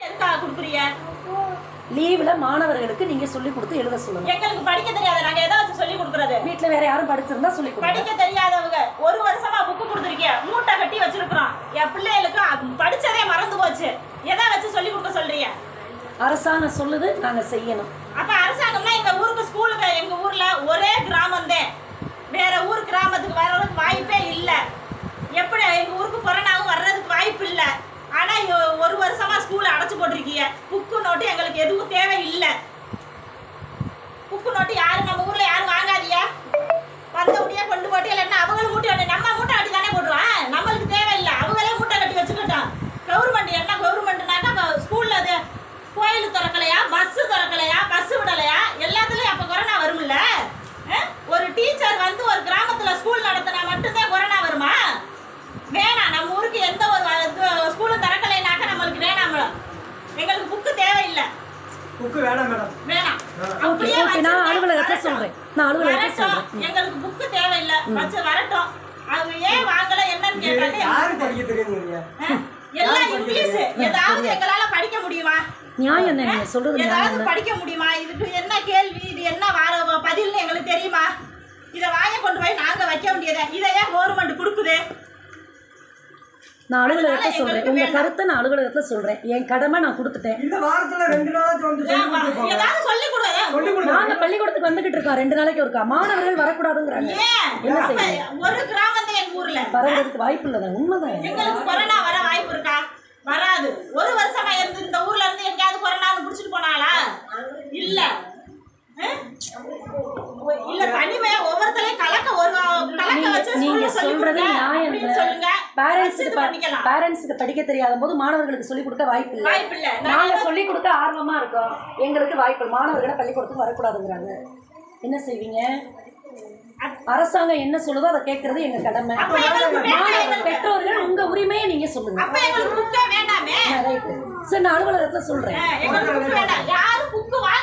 எதுக்காக கொடுக்குறீங்க லீவ்ல மாணவர்களுக்கு நீங்க சொல்லி கொடுத்து எழுத சொல்லுங்க எங்களுக்கு படிக்க தெரியாது நாங்க எதை வச்சு சொல்லி கொடுக்கறது வீட்ல வேற யாரும் படிச்சிருந்தா சொல்லி கொடுங்க படிக்க தெரியாதவங்க ஒரு வருஷமா புக்கு கொடுத்துருக்கீங்க மூட்டை கட்டி வச்சிருக்கிறோம் என் பிள்ளைகளுக்கு அது படிச்சதே மறந்து போச்சு எதை வச்சு சொல்லி கொடுக்க சொல்றீங்க அரசாங்கம் சொல்லுது நாங்க செய்யணும் அப்ப அரசாங்கம்னா எங்க ஊருக்கு ஸ்கூலுக்கு எங்க ஊர்ல ஒரே கிராமம் தான் வேற ஊர் கிராமத்துக்கு வர்றதுக்கு வாய்ப்பே இல்ல எப்படி எங்க ஊருக்கு கொரோனாவும் வர்றதுக்கு வாய்ப்பு இல்ல ஆனா இ- ஒரு வருஷமா ஸ்கூல் அடைச்சு போட்டிருக்கீங்க புக்கு நோட்டு எங்களுக்கு எதுவும் தேவை இல்ல புக்கு நோட்டு யாரும் நம்ம ஊர்ல யாரும் வாங்காதியா வந்தபடியே கொண்டு போட்டு இல்லைன்னா அவங்களும் மூட்டை கட்டி நம்ம மூட்டை கட்டி தானே போடுவோம் நம்மளுக்கு தேவையில்லை அவங்களே மூட்டை கட்டி வச்சுக்கிட்டோம் கவர்மெண்ட் என்ன கவர்மெண்ட்னாக்கா ஸ்கூல்ல அது கோயில் திறக்கலையா பஸ் திறக்கலையா பஸ் விடலையா எல்லாத்துலயும் அப்ப கொரோனா வரும்ல அஹ்? ஒரு டீச்சர் வந்து ஒரு கிராமத்துல ஸ்கூல் நடத்தினா மட்டும்தான் கொரோனா வருமா வேணாம் நம்ம ஊருக்கு எந்த ஒரு ஸ்கூலும் திறக்கலைனாக்கா நம்மளுக்கு வேணாம் எங்களுக்கு புக்கு தேவையில்லை புக்கு வேணாம் மேடம் வேணாம் ஓகே அப்படியே ஓகே நான் வச்சிருங்க, அலுவலகத்துல வரட்டும். சொல்றேன் நான் அலுவலகத்துல வரட்டும். சொல்றேன் எங்களுக்கு புக்கு தேவையில்லை வச்சு வரட்டும் அவங்க ஏன் வாங்கல என்னன்னு இது கேட்டாங்க யாரு படிக்க தெரியுங்க அஹ், எல்லாம் இங்கிலீஷ் ஏதாவது எங்களால படிக்க முடியுமா நியாயம் என்ன நீங்க சொல்றது நியாயம் ஏதாவது என்ன படிக்க முடியுமா இதுக்கு என்ன கேள்வி இது என்ன வார பதில்னு எங்களுக்கு தெரியுமா இத வாய கொண்டு போய் நாங்க வைக்க வேண்டியதே இதை ஏன் கவர்மெண்ட் கொடுக்குது நான் அலுவலகத்துல அதனால சொல்றேன் எங்களுக்கு உங்க வேண்டாம். கருத்தை நான் அலுவலகத்துல சொல்றேன் என் கடமை நான் கொடுத்துட்டேன் இந்த வாரத்துல ரெண்டு நாளாச்சும் வந்து சொல்லி ஏன் கொடுத்துருப்பாங்க ஏதாவது சொல்லி கொடுங்க சொல்லி கொடுங்க நாங்க பள்ளிக்கூடத்துக்கு வந்துகிட்டு இருக்கோம் ரெண்டு நாளைக்கு ஒருக்கா மாணவர்கள் வரக்கூடாதுங்கிறாங்க ஏன் என்ன அப்ப செய்வீங்க ஒரு கிராமம் தான் எங்க ஊர்ல வரதுக்கு வாய்ப்பு இல்லதான் உண்மைதான் எங்களுக்கு கொரோனா வர வாய்ப்பு இருக்கா வராது ஒரு வருஷமா இருந்து இந்த ஊர்ல இருந்து எங்கேயாவது கொரோனான்னு புடிச்சிட்டு போனாளா இல்ல அஹ்? இல்ல தனிமையா ஒவ்வொருத்தரையும் கலக்க ஒரு கலக்க நீங்க- வச்சு நீங்க ஸ்கூல்ல சொல்லி சொல்றது கொடுங்க நியாயம் அப்படின்னு இல்ல. சொல்லுங்க வச்சு பேரண்ட்ஸுக்கு இது பண்ணிக்கலாம் பேரண்ட்ஸுக்கு படிக்க தெரியாத போது மாணவர்களுக்கு சொல்லிக் கொடுக்க வாய்ப்பு இல்லை வாய்ப்பு இல்ல நாங்க சொல்லிக் கொடுக்க ஆர்வமா இருக்கோம் எங்களுக்கு வாய்ப்பு இல்லை. மாணவர்களை பள்ளிக்கூடத்துக்கு வரக்கூடாதுங்கிறாங்க என்ன செய்வீங்க அரசாங்கம் என்ன சொல்லுதோ அதை கேட்கறது எங்க கடமை அப்ப எங்களுக்கு வேண்டாம், மாணவர் எங்களுக்கு பெற்றோர்கள் உங்க உரிமையை நீங்க சொல்லுங்க அப்ப எங்களுக்கு புக்கே வேண்டாமே ரைட்டு சரி நான் அலுவலகத்துல சொல்றேன் அஹ், எங்களுக்கு புக்கு வேண்டாம் யாரும் புக்கு வாங்க